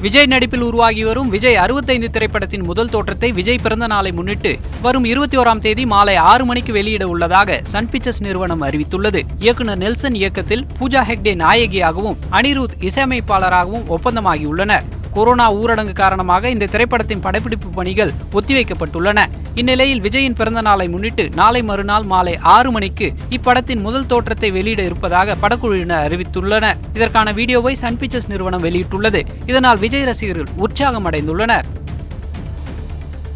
விஜய் நடிப்பில் உருவாகி வரும் விஜய் அறுபத்தைந்து திரைப்படத்தின் முதல் தோற்றத்தை விஜய் பிறந்த நாளை முன்னிட்டு வரும் இருபத்தி ஓராம் தேதி மாலை ஆறு மணிக்கு வெளியிட உள்ளதாக சன் பிக்சர்ஸ் நிறுவனம் அறிவித்துள்ளது இயக்குனர் நெல்சன் இயக்கத்தில் பூஜா ஹெக்டே நாயகியாகவும் அனிருத் இசையமைப்பாளராகவும் ஒப்பந்தமாகியுள்ளனர் கொரோனா ஊரடங்கு காரணமாக இந்த திரைப்படத்தின் படப்பிடிப்பு பணிகள் ஒத்திவைக்கப்பட்டுள்ளன இந்நிலையில் விஜயின் பிறந்த நாளை முன்னிட்டு நாளை மறுநாள் மாலை ஆறு மணிக்கு இப்படத்தின் முதல் தோற்றத்தை வெளியிட இருப்பதாக படக்குழுவினர் அறிவித்துள்ளனர் இதற்கான வீடியோவை சன் பிக்சர்ஸ் நிறுவனம் வெளியிட்டுள்ளது இதனால் விஜய் ரசிகர்கள் உற்சாகம் அடைந்துள்ளனர்